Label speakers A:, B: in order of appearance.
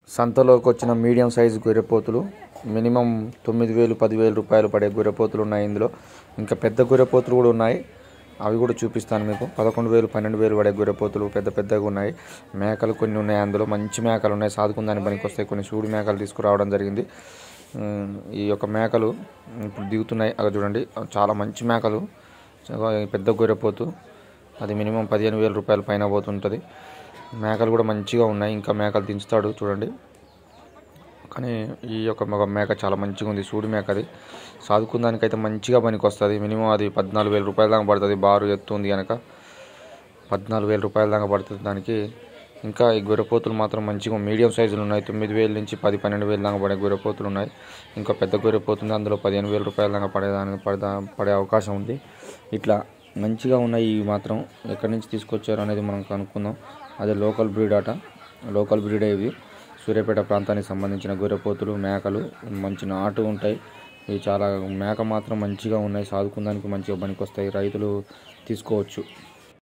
A: సంతలోకి వచ్చిన medium size గొర్రెపోతులు మినిమం తొమ్మిది వేలు పదివేలు రూపాయలు పడే గొర్రెపోతులు ఉన్నాయి ఇందులో ఇంకా పెద్ద గొర్రెపోతులు కూడా ఉన్నాయి అవి కూడా చూపిస్తాను మీకు పదకొండు వేలు పన్నెండు వేలు పడే గొర్రెపోతులు పెద్ద పెద్దగా ఉన్నాయి మేకలు కొన్ని ఉన్నాయి అందులో మంచి మేకలు ఉన్నాయి సాదుకుందాని పనికి వస్తాయి కొన్ని సూడి మేకలు తీసుకురావడం జరిగింది ఉమ్, ఈ యొక్క మేకలు ఇప్పుడు దిగుతున్నాయి అక్కడ చూడండి చాలా మంచి మేకలు చాలా పెద్ద గొర్రెపోతు అది మినిమం పదిహేను వేల రూపాయల పైన పోతుంటుంది మేకలు కూడా మంచిగా ఉన్నాయి ఇంకా మేకలు దించుతాడు చూడండి కానీ ఈ యొక్క మగ మేక చాలా మంచిగా ఉంది సూడి మేక అది సాదుకుందానికైతే మంచిగా పనికి వస్తుంది మినిమం అది పద్నాలుగు వేల రూపాయల దాకా పడుతుంది బారు ఎత్తుంది కనుక పద్నాలుగు వేల రూపాయల దాకా పడుతుంది దానికి ఇంకా ఈ గొర్రెపోతులు మాత్రం మంచిగా మీడియం సైజులు ఉన్నాయి తొమ్మిది వేల నుంచి పది పన్నెండు వేల దాకా పడే గొర్రెపోతులు ఉన్నాయి ఇంకా పెద్ద గొర్రెపోతుంది అందులో పదిహేను వేల రూపాయల దాకా పడేదానికి పడదా పడే అవకాశం ఉంది ఇట్లా మంచిగా ఉన్నాయి ఇవి మాత్రం ఎక్కడి నుంచి తీసుకొచ్చారు అనేది మనం కనుక్కుందాం అదే లోకల్ బ్రీడ్ అట లోకల్ బ్రీడే ఇవి సూర్యాపేట ప్రాంతానికి సంబంధించిన గొర్రెపోతులు మేకలు మంచి నాటు ఉంటాయి ఇవి చాలా మేక మాత్రం మంచిగా ఉన్నాయి సాదుకుందానికి మంచిగా పనికొస్తాయి రైతులు తీసుకోవచ్చు